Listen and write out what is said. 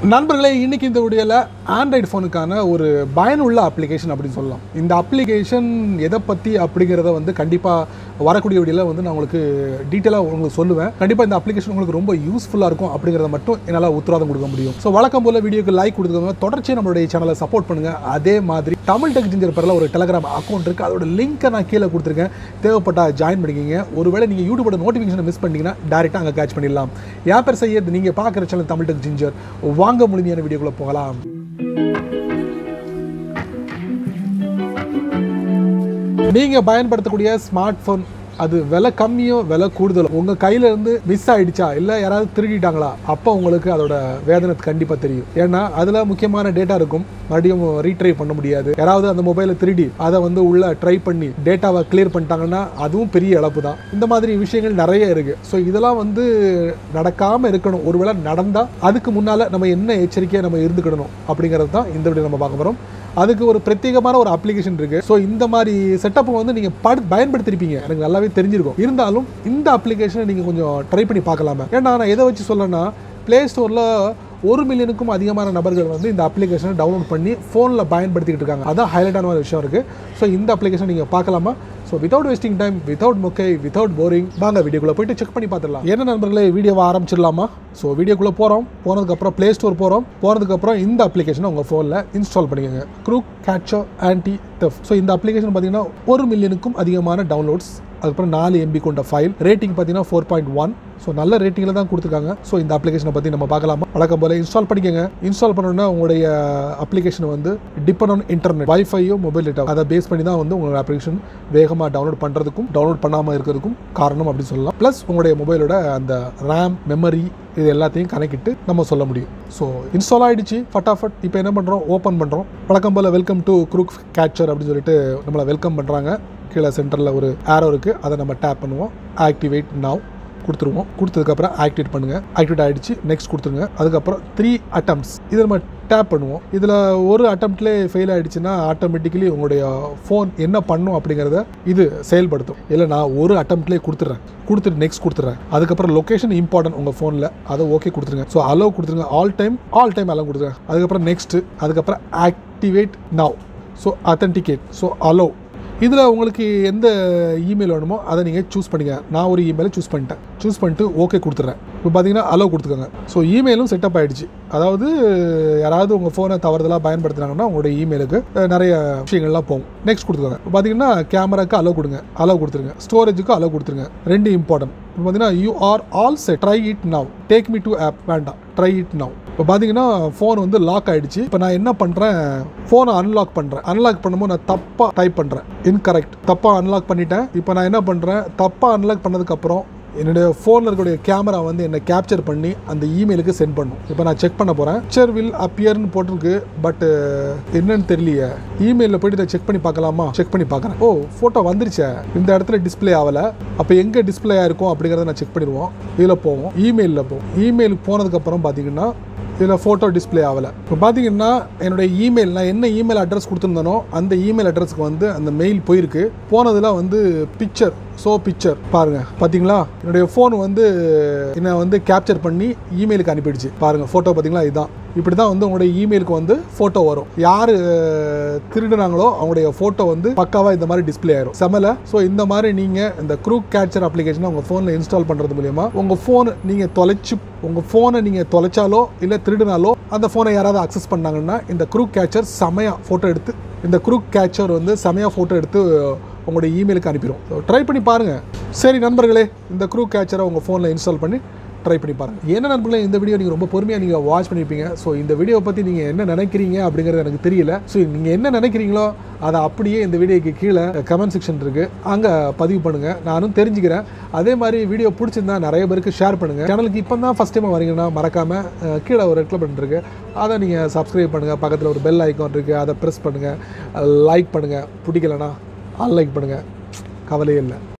நண்பர்களே இன்னைக்கு இந்த வீடியோவில் ஆண்ட்ராய்டு ஃபோனுக்கான ஒரு பயனுள்ள அப்ளிகேஷன் அப்படின்னு சொல்லலாம் இந்த அப்ளிகேஷன் எதை பற்றி அப்படிங்கிறத வந்து கண்டிப்பாக வரக்கூடிய வீடியோவில் வந்து நான் உங்களுக்கு டீட்டெயிலாக உங்களுக்கு சொல்லுவேன் கண்டிப்பாக இந்த அப்ளிகேஷன் உங்களுக்கு ரொம்ப யூஸ்ஃபுல்லாக இருக்கும் அப்படிங்கிறத மட்டும் என்னால் உத்தரவாதம் கொடுக்க முடியும் ஸோ வழக்கம் போல் வீடியோக்கு லைக் கொடுத்துக்கோங்க தொடர்ச்சியாக நம்மளுடைய சேனலை சப்போர்ட் பண்ணுங்கள் அதே மாதிரி தமிழ் டெக் ஜிஞ்சர் பேரில் ஒரு டெலகிராம் அக்கௌண்ட் இருக்குது அதோட லிங்க்கை நான் கீழே கொடுத்துருக்கேன் தேவைப்பட்டா ஜாயின் பண்ணிக்கிங்க ஒருவேளை நீங்கள் யூடியூபோட நோட்டிஃபிகேஷனை மிஸ் பண்ணிட்டீங்கன்னா டேரெக்டாக அங்கே கேட்ச் பண்ணிடலாம் என் பேர் செய்யறது நீங்கள் பார்க்குற சேனல் தமிழ் டெக் ஜிஞ்சர் வாங்க முழுமையான வீடியோக்குள்ளே போகலாம் நீங்கள் பயன்படுத்தக்கூடிய ஸ்மார்ட் ஃபோன் அது விலை கம்மியோ விலை கூடுதலோ உங்கள் கையில இருந்து மிஸ் ஆயிடுச்சா இல்லை யாராவது திருடிட்டாங்களா அப்போ உங்களுக்கு அதோட வேதனை கண்டிப்பாக தெரியும் ஏன்னா அதில் முக்கியமான டேட்டா இருக்கும் மறுபடியும் ரீட்ரை பண்ண முடியாது யாராவது அந்த மொபைலை திருடி அதை வந்து உள்ள ட்ரை பண்ணி டேட்டாவை கிளியர் பண்ணிட்டாங்கன்னா அதுவும் பெரிய இழப்பு தான் இந்த மாதிரி விஷயங்கள் நிறைய இருக்கு ஸோ இதெல்லாம் வந்து நடக்காமல் இருக்கணும் ஒருவேளை நடந்தால் அதுக்கு முன்னால் நம்ம என்ன எச்சரிக்கையாக நம்ம இருந்துக்கிடணும் அப்படிங்கிறது தான் இந்த வீடியோ நம்ம பார்க்க போகிறோம் அதுக்கு ஒரு பிரத்யேகமான ஒரு அப்ளிகேஷன் இருக்கு ஸோ இந்த மாதிரி செட்டப்பை வந்து நீங்கள் படு பயன்படுத்திருப்பீங்க எனக்கு நல்லாவே தெரிஞ்சிருக்கும் இருந்தாலும் இந்த அப்ளிகேஷனை நீங்கள் கொஞ்சம் ட்ரை பண்ணி பார்க்கலாமே ஏன்னா நான் எதை வச்சு சொல்லணும்னா ப்ளே ஸ்டோரில் ஒரு மில்லியனுக்கும் அதிகமான நபர்கள் வந்து இந்த அப்ளிகேஷனை டவுன்லோட் பண்ணி ஃபோனில் பயன்படுத்திக்கிட்டு இருக்காங்க அதான் ஹைலைட்டான ஒரு விஷயம் இருக்குது ஸோ இந்த அப்ளிகேஷன் நீங்கள் பார்க்கலாமா so without wasting time without மொக்கை வித்தவுட் போரிங் வாங்க வீடியோக்குள்ளே போயிட்டு செக் பண்ணி பார்த்துடலாம் என்ன நண்பர்களே வீடியோவை ஆரம்பிச்சிடலாமா ஸோ வீடியோக்குள்ளே போகிறோம் போனதுக்கப்புறம் ப்ளே ஸ்டோர் போகிறோம் போனதுக்கப்புறம் இந்த அப்ளிகேஷனை உங்கள் ஃபோனில் இன்ஸ்டால் பண்ணிக்கோங்க க்ரூக் கேட்சோ ஆன்டி தெஃப் ஸோ இந்த அப்ளிகேஷன் பார்த்தீங்கன்னா ஒரு மில்லியனுக்கும் அதிகமான டவுன்லோட்ஸ் அதுக்கப்புறம் நாலு எம்பி கொண்ட ஃபைல் ரேட்டிங் பார்த்தீங்கன்னா ஃபோர் பாயிண்ட் ஒன் ஸோ நல்ல ரேட்டிங்கில் தான் கொடுத்துருக்காங்க ஸோ இந்த அப்ளிகேஷனை பற்றி நம்ம பார்க்கலாமா வழக்கம் போல் இன்ஸ்டால் பண்ணிக்கோங்க இன்ஸ்டால் பண்ணணும்னா உங்களுடைய அப்ளிகேஷன் வந்து டிபெண்ட் ஆன் இன்டர்நெட் வைஃபையோ மொபைல் டேட்டா அதை பேஸ் பண்ணி தான் வந்து உங்களோட அப்ளிகேஷன் வேகமாக டவுன்லோட் பண்ணுறதுக்கும் டவுன்லோட் பண்ணாமல் இருக்கிறதுக்கும் காரணம் அப்படின்னு சொல்லலாம் ப்ளஸ் உங்களுடைய மொபைலோட அந்த ரேம் மெமரி இது எல்லாத்தையும் கணக்கிட்டு நம்ம சொல்ல முடியும் ஸோ இன்ஸ்டால் ஆகிடுச்சு ஃபட்டாஃபட் இப்போ என்ன பண்ணுறோம் ஓப்பன் பண்ணுறோம் வழக்கம் போல் வெல்கம் டு குரூக் கேட்சர் அப்படின்னு சொல்லிட்டு நம்மளை வெல்கம் பண்ணுறாங்க கீழே சென்டரில் ஒரு ஆரோ இருக்குது அதை நம்ம டேப் பண்ணுவோம் ஆக்டிவேட் நவ் கொடுத்துருவோம் கொடுத்ததுக்கப்புறம் ஆக்டிவேட் பண்ணுங்கள் ஆக்டிவேட் ஆகிடுச்சு நெக்ஸ்ட் கொடுத்துருங்க அதுக்கப்புறம் த்ரீ அட்டம்ப்ட்ஸ் இதை நம்ம டேப் பண்ணுவோம் இதில் ஒரு அட்டம்ப்ட்லேயே ஃபெயில் ஆகிடுச்சுன்னா ஆட்டோமேட்டிக்கலி உங்களுடைய ஃபோன் என்ன பண்ணும் அப்படிங்கிறத இது செயல்படுத்தும் இல்லை நான் ஒரு அட்டம்ப்ட்லேயே கொடுத்துட்றேன் கொடுத்துட்டு நெக்ஸ்ட் கொடுத்துட்றேன் அதுக்கப்புறம் லொக்கேஷன் இம்பார்ட்டன்ட் உங்கள் ஃபோனில் அதை ஓகே கொடுத்துருங்க ஸோ அலோவ் கொடுத்துருங்க all time all time allow கொடுத்துருங்க அதுக்கப்புறம் நெக்ஸ்ட்டு அதுக்கப்புறம் activate now so authenticate so allow இதில் உங்களுக்கு எந்த இமெயில் வேணுமோ அதை நீங்கள் சூஸ் பண்ணிக்க நான் ஒரு இமெயிலை சூஸ் பண்ணிட்டேன் சூஸ் பண்ணிட்டு ஓகே கொடுத்துட்றேன் இப்போ பார்த்தீங்கன்னா அலோவ் கொடுத்துக்கோங்க ஸோ இமெயிலும் செட்டப் ஆகிடுச்சு அதாவது யாராவது உங்கள் ஃபோனை தவறுதலாக பயன்படுத்துனாங்கன்னா உங்களுடைய இமெயிலுக்கு அஹ், நிறைய விஷயங்கள்லாம் போகும் நெக்ஸ்ட் கொடுத்துக்கோங்க இப்போ பார்த்தீங்கன்னா கேமராக்கு அலோவ் கொடுங்க அலோவ் கொடுத்துருங்க ஸ்டோரேஜுக்கு அலோவ் கொடுத்துருங்க ரெண்டு இம்பார்ட்டன்ட் இப்போ பார்த்தீங்கன்னா you are all set try it now take me to app வேண்டாம் ட்ரை இட் நவ் இப்போ பார்த்தீங்கன்னா ஃபோன் வந்து லாக் ஆயிடுச்சு இப்போ நான் என்ன பண்ணுறேன் ஃபோனை அன்லாக் பண்ணுறேன் அன்லாக் பண்ணும்போது நான் தப்பாக டைப் பண்ணுறேன் இன்கரெக்ட் தப்பாக அன்லாக் பண்ணிட்டேன் இப்போ நான் என்ன பண்ணுறேன் தப்பாக அன்லாக் பண்ணதுக்கப்புறம் என்னுடைய ஃபோனில் இருக்கக்கூடிய கேமரா வந்து என்னை கேப்சர் பண்ணி அந்த இமெயிலுக்கு சென்ட் பண்ணும் இப்போ நான் செக் பண்ண போகிறேன் பிக்சர் வில் அப்பியர்னு போட்டிருக்கு பட் என்னன்னு தெரியலையே இமெயிலில் போயிட்டு இதை செக் பண்ணி பார்க்கலாமா செக் பண்ணி பார்க்குறேன் ஓ ஃபோட்டோ வந்துருச்சே இந்த இடத்துல டிஸ்ப்ளே ஆகலை அப்போ எங்கே டிஸ்ப்ளே ஆயிருக்கும் அப்படிங்கிறத நான் செக் பண்ணிடுவோம் இதில் போவோம் இமெயிலில் போவோம் இமெயிலுக்கு போனதுக்கப்புறம் பார்த்தீங்கன்னா இதில் ஃபோட்டோ டிஸ்ப்ளே ஆகலை இப்போ பார்த்தீங்கன்னா என்னுடைய இமெயில் நான் என்ன இமெயில் அட்ரஸ் கொடுத்துருந்தனோ அந்த இமெயில் அட்ரஸ்க்கு வந்து அந்த மெயில் போயிருக்கு போனதில் வந்து பிக்சர் ஸோ பிக்சர் பாருங்க பார்த்தீங்களா என்னுடைய ஃபோன் வந்து என்னை வந்து கேப்சர் பண்ணி இமெயிலுக்கு அனுப்பிடுச்சு பாருங்க ஃபோட்டோ பார்த்தீங்களா இதுதான் இப்படி தான் வந்து உங்களுடைய இமெயிலுக்கு வந்து ஃபோட்டோ வரும் யார் திருடுனாங்களோ அவங்களுடைய ஃபோட்டோ வந்து பக்காவாக இந்த மாதிரி டிஸ்ப்ளே ஆயிரும் செமல ஸோ இந்த மாதிரி நீங்கள் இந்த க்ரூக் கேப்சர் அப்ளிகேஷனை உங்கள் ஃபோனில் இன்ஸ்டால் பண்ணுறது மூலியமா உங்கள் ஃபோன் நீங்கள் தொலைச்சு உங்கள் ஃபோனை நீங்கள் தொலைச்சாலோ இல்லை திருடினாலோ அந்த ஃபோனை யாராவது அக்சஸ் பண்ணாங்கன்னா இந்த க்ரூக் கேச்சர் செமையாக ஃபோட்டோ எடுத்து இந்த க்ரூக் கேச்சர் வந்து செமையாக ஃபோட்டோ எடுத்து உங்களுடைய இமெயிலுக்கு அனுப்பிடும் ட்ரை பண்ணி பாருங்கள் சரி நண்பர்களே இந்த க்ரூ கேச்சரை உங்கள் ஃபோனில் இன்ஸ்டால் பண்ணி ட்ரை பண்ணி பாருங்கள் என்ன நண்பர்களே இந்த வீடியோ நீங்கள் ரொம்ப பொறுமையாக நீங்கள் வாட்ச் பண்ணியிருப்பீங்க ஸோ இந்த வீடியோவை பற்றி நீங்கள் என்ன நினைக்கிறீங்க அப்படிங்கிறது எனக்கு தெரியல ஸோ நீங்கள் என்ன நினைக்கிறீங்களோ அதை அப்படியே இந்த வீடியோக்கு கீழே கமெண்ட் செக்ஷன் இருக்குது அங்கே பதிவு பண்ணுங்கள் நானும் தெரிஞ்சுக்கிறேன் அதே மாதிரி வீடியோ பிடிச்சிருந்தா நிறைய பேருக்கு ஷேர் பண்ணுங்கள் சேனலுக்கு இப்போ தான் ஃபஸ்ட் டைம் வரீங்கன்னா மறக்காமல் அஹ், கீழே ஒரு ரெட் பட்டன் இருக்குது அதை நீங்கள் சப்ஸ்கிரைப் பண்ணுங்கள் பக்கத்தில் ஒரு பெல் ஐக்கான் இருக்குது அதை ப்ரெஸ் பண்ணுங்கள் லைக் பண்ணுங்கள் பிடிக்கலனா அன்லைக் பண்ணுங்கள் கவலையே இல்லை